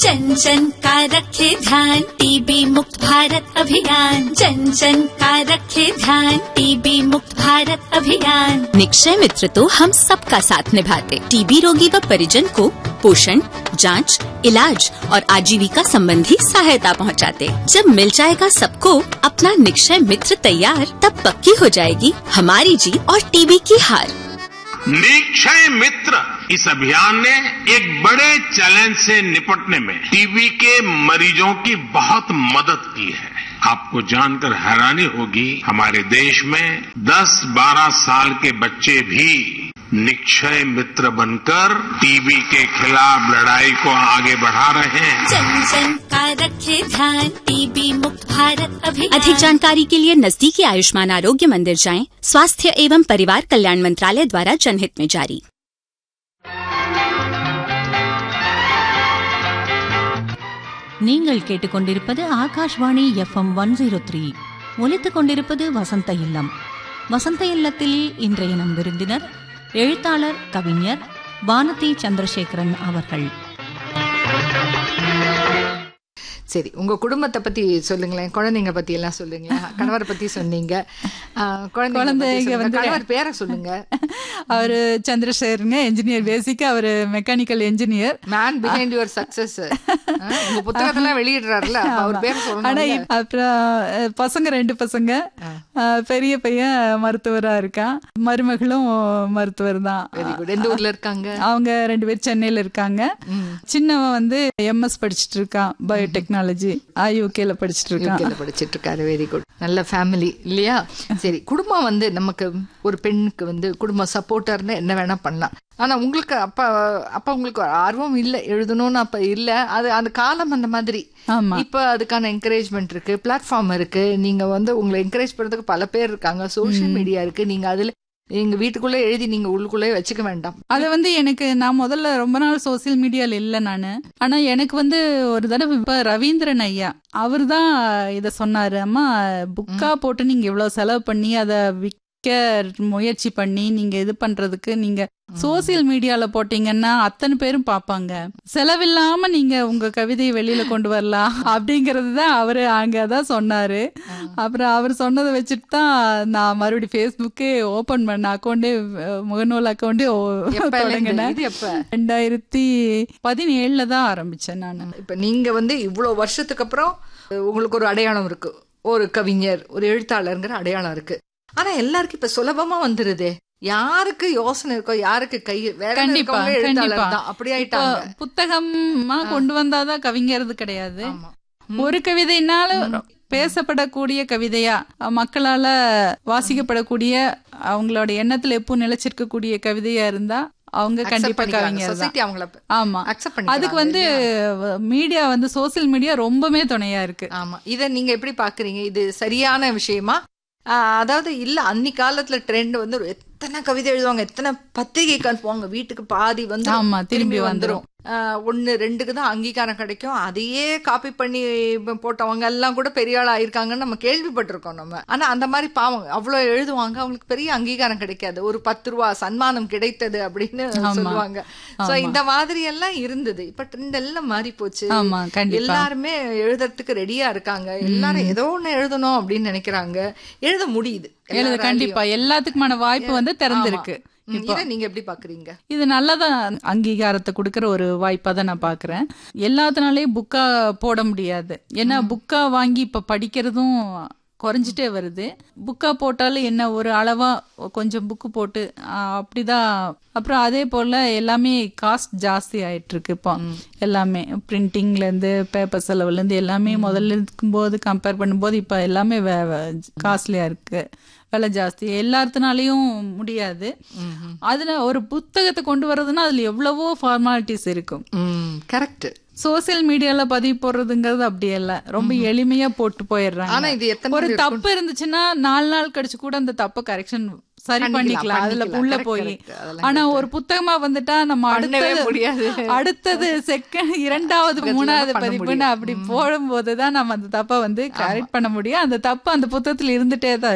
जन जन का रखे ध्यान टीबी मुक्त भारत अभियान जन जन का रखे ध्यान टीबी मुक्त भारत अभियान निक्षय मित्र तो हम सबका साथ निभाते टीबी रोगी व परिजन को पोषण जांच, इलाज और आजीविका संबंधी सहायता पहुंचाते। जब मिल जाएगा सबको अपना निक्षय मित्र तैयार तब पक्की हो जाएगी हमारी जीत और टीबी की हार निक्षय मित्र इस अभियान ने एक बड़े चैलेंज से निपटने में टीबी के मरीजों की बहुत मदद की है आपको जानकर हैरानी होगी हमारे देश में 10-12 साल के बच्चे भी निक्षय मित्र बनकर टीबी के खिलाफ लड़ाई को आगे बढ़ा रहे हैं जन जन का रखे ध्यान टीबी मुक्त भारत अभियान अधिक जानकारी के लिए नजदीकी आयुष्मान आरोग्य मंदिर जाएं स्वास्थ्य एवं परिवार कल्याण मंत्रालय द्वारा जनहित में जारी நீங்கள் கேட்டுக்கொண்டிருப்பது Akashvani FM one zero three ஒலித்துக் கொண்டிருப்பது வசந்த இல்லம் வசந்த இல்லத்தில் இன்றைய நம் விருந்தினர் எழுத்தாளர் கவிஞர் வானதி சந்திரசேகரன் அவர்கள் சரி உங்க குடும்பத்தை பத்தி சொல்லுங்களேன் குழந்தைங்க பத்தி எல்லாம் சொல்லுங்களேன் கணவரை பத்தி சொன்னீங்க ஆ, குழந்தைங்க பத்தி குழந்தைங்க சொல்லுங்க. வந்து- கணவர் பேரை சொல்லுங்க அவரு சந்திரசேகருங்க என்ஜினியர் பேசிக்கா அவரு mechanical engineer man behind your success உங்க புத்தகத்தெல்லாம் வெளியிடுறாருல அப்ப அவர் பேர் ஆனா சொல்லணும் இப்ப- அப்புறம் அஹ், பசங்க ரெண்டு பசங்க அஹ், பெரிய பையன் மருத்துவரா இருக்கான் மருமகளும் மருத்துவர் தான் வெரி குட் எந்த ஊர்ல இருக்காங்க அவங்க ரெண்டு பேர் சென்னையில இருக்காங்க சின்னவன் வந்து எம்எஸ் படிச்சிட்டு இருக்கான் பயோடெக்னாலஜி ஐயூகேல படிச்சிட்டு இருக்கான் யூகேல படிச்சிட்டு இருக்காரு வெரி குட் நல்ல ஃபேமிலி இல்லையா சரி குடும்பம் வந்து நமக்கு ஒரு பெண்ணுக்கு வந்து குடும்பம் சப்போர்ட்டா இருந்தா என்ன வேணா பண்ணலாம் ஆனா உங்களுக்கு அப்ப அப்ப உங்களுக்கு ஒரு ஆர்வம் இல்ல எழுதணும்னு அப்ப இல்ல அது அந்த காலம் அந்த மாதிரி ஆமா. இப்ப அதுக்கான என்கரேஜ்மெண்ட் இருக்கு பிளாட்ஃபார்ம் இருக்கு நீங்க வந்து உங்களை என்கரேஜ் பண்றதுக்கு பல பேர் இருக்காங்க சோஷியல் மீடியா இருக்கு நீங்க அதுல எங்க வீட்டுக்குள்ள எழுதி நீங்க உள்ளுக்குள்ளே வச்சுக்க வேண்டாம் அது வந்து எனக்கு நான் முதல்ல ரொம்ப நாள் சோசியல் மீடியால இல்ல நானு ஆனா எனக்கு வந்து ஒரு தடவை இப்ப ரவீந்திரன் ஐயா அவர் தான் இத சொன்னாரு அம்மா புக்கா போட்டு நீங்க இவ்வளவு செலவு பண்ணி அதை விற்க முயற்சி பண்ணி நீங்க இது பண்றதுக்கு நீங்க சோசியல் மீடியால போட்டீங்கன்னா அத்தனை பேரும் பார்ப்பாங்க செலவில்லாம நீங்க உங்க கவிதையை வெளியில கொண்டு வரலாம் அப்படிங்கறது தான் அவரு அங்கதான் சொன்னாரு அப்புறம் அவர் சொன்னதை வச்சுட்டு தான் நான் மறுபடியும் ஃபேஸ்புக்கே ஓபன் பண்ண அக்கௌண்டே முகநூல் அக்கௌண்டே எப்ப இருந்து? தொடங்கினேன் இது எப்ப ரெண்டாயிரத்தி பதினேழுல தான் ஆரம்பிச்சேன் நான் இப்ப நீங்க வந்து இவ்வளவு வருஷத்துக்கு அப்புறம் உங்களுக்கு ஒரு அடையாளம் இருக்கு ஒரு கவிஞர் ஒரு எழுத்தாளருங்கிற அடையாளம் இருக்கு ஆனா எல்லாருக்கும் இப்ப சுலபமா வந்துருதே யாருக்கு யோசனை இருக்கோ யாருக்கு கை வேற கண்டிப்பா கண்டிப்பா எழுத்தாளர் தான் அப்படி இப்போ ஆயிட்டாங்க புத்தகமா கொண்டு வந்தாதான் கவிஞரது கிடையாது ஆமா ஒரு கவிதைனாலும் பேசப்படக்கூடிய கவிதையா மக்களால வாசிக்கப்படக்கூடிய அவங்களோட எண்ணத்துல எப்போ நிலைச்சிருக்கக்கூடிய கவிதையா இருந்தா அவங்க கண்டிப்பா கவிஞர் தான் சொசைட்டி அவங்கள ஆமா அக்செப்ட் பண்ணி அதுக்கு வந்து மீடியா வந்து சோசியல் மீடியா ரொம்பவே துணையா இருக்கு ஆமா இத நீங்க எப்படி பாக்குறீங்க இது சரியான விஷயமா ஆஹ் அதாவது இல்ல அன்னி காலத்துல ட்ரெண்ட் வந்து ஒரு எத்தனை கவிதை எழுதுவாங்க எத்தனை பத்திரிகைக்கு அனுப்புவாங்க வீட்டுக்கு பாதி வந்து ஆமா, திரும்பி வந்துரும் ஆஹ் ஒண்ணு ரெண்டுக்கு தான் அங்கீகாரம் கிடைக்கும் அதையே காப்பி பண்ணி போட்டவங்க எல்லாம் கூட பெரிய ஆள் ஆயிருக்காங்கன்னு நம்ம கேள்விப்பட்டிருக்கோம் நம்ம ஆனா அந்த மாதிரி பாவம் அவ்வளவு எழுதுவாங்க அவங்களுக்கு பெரிய அங்கீகாரம் கிடைக்காது ஒரு பத்து ரூபா சன்மானம் கிடைத்தது அப்படின்னு சொல்லுவாங்க சோ இந்த மாதிரி எல்லாம் இருந்தது இப்ப ட்ரெண்ட் எல்லாம் மாறி போச்சு ஆமா கண்டிப்பா எல்லாருமே எழுதுறதுக்கு ரெடியா இருக்காங்க எல்லாரும் ஏதோ ஒண்ணு எழுதணும் அப்படின்னு நினைக்கிறாங்க எழுத முடியுது எழுத எல்லாராலையும். கண்டிப்பா எல்லாத்துக்குமான வாய்ப்பு வந்து திறந்திருக்கு ஆமா. ம், இதை நீங்க எப்படி பாக்குறீங்க இது நல்லதா அங்கீகாரத்தை கொடுக்கற ஒரு வாய்ப்பா தான் நான் பாக்குறேன் எல்லாத்தினாலையும் புக்கா போட முடியாது ஏன்னா புக்கா வாங்கி இப்ப படிக்கிறதும் குறைஞ்சிட்டே வருது புக்கா போட்டாலும் என்ன ஒரு அளவா கொஞ்சம் புக்கு போட்டு ஆஹ், அப்படிதான் அப்புறம் அதே போல எல்லாமே காஸ்ட் ஜாஸ்தி ஆயிட்டு இருக்கு இப்போ எல்லாமே பிரிண்டிங்ல இருந்து பேப்பர் செலவுல இருந்து எல்லாமே முதல்ல இருக்கும்போது கம்பேர் பண்ணும்போது இப்ப எல்லாமே காஸ்ட்லியா இருக்கு விலை ஜாஸ்தி எல்லாத்தினாலையும் முடியாது அதுல ஒரு புத்தகத்தை கொண்டு வர்றதுன்னா அதுல எவ்வளவோ ஃபார்மாலிட்டிஸ் இருக்கும் கரெக்ட் சோசியல் மீடியால பதிவு போடுறதுங்கிறது அப்படி இல்ல ரொம்ப எளிமையா போட்டு ஆனா போயிடுறாங்க இது எத்தனை ஒரு பேர் தப்பு இருந்துச்சுன்னா நாலு நாள் கழிச்சு கூட அந்த தப்பை கரெக்ஷன் சரி பண்ணிக்கலாம், பண்ணிக்கலாம் அதுல பண்ணிக்கலாம். உள்ள Correct, போய் correct. அதெல்லாம் ஆனா ஒரு புத்தகமா வந்துட்டா நம்ம பண்ணவே அடுத்தது முடியாது. அடுத்தது செகண்ட் இரண்டாவது புத்தகத்துல மூணாவது தான் பண்ண பதிப்புன்னு முடியும். அப்படி போடும்போது தான் நம்ம அந்த தப்பை வந்து கரெக்ட் பண்ண முடியும் அந்த தப்பு அந்த புத்தகத்துல இருந்துட்டே தான்